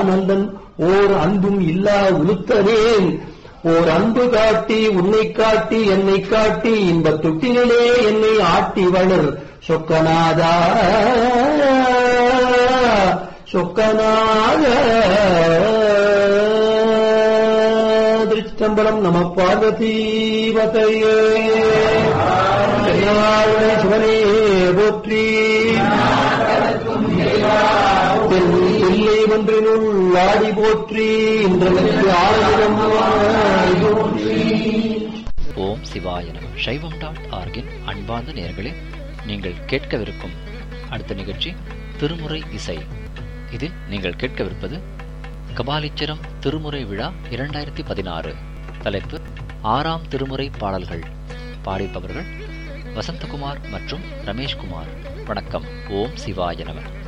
நந்தன் ஓர் அன்பும் இல்லா உளுத்தனேன் ஓர் அன்பு காட்டி உன்னை காட்டி என்னை காட்டி இந்த தொட்டிலே என்னை ஆட்டி வளர் சொக்கநாதா சொக்கநாத திருச்சிற்றம்பலம் நம பார்வதீவதையே தென்னாளுடைய சிவனே போற்றி இல்லை ஒன்றினுள் ஆடி போற்றி இன்றனுக்கு ஆயிரம் போற்றி ஓம் சிவாய நம சைவம் டாட் ஆர்கின் அன்பார்ந்த நேயர்களே நீங்கள் கேட்கவிருக்கும் அடுத்த நிகழ்ச்சி திருமுறை இசை இதில் நீங்கள் கேட்கவிருப்பது கபாலீச்சரம் திருமுறை விழா இரண்டாயிரத்தி பதினாறு தலைப்பு ஆறாம் திருமுறை பாடல்கள் பாடிப்பவர்கள் வசந்தகுமார் மற்றும் ரமேஷ்குமார் வணக்கம் ஓம் சிவாய நம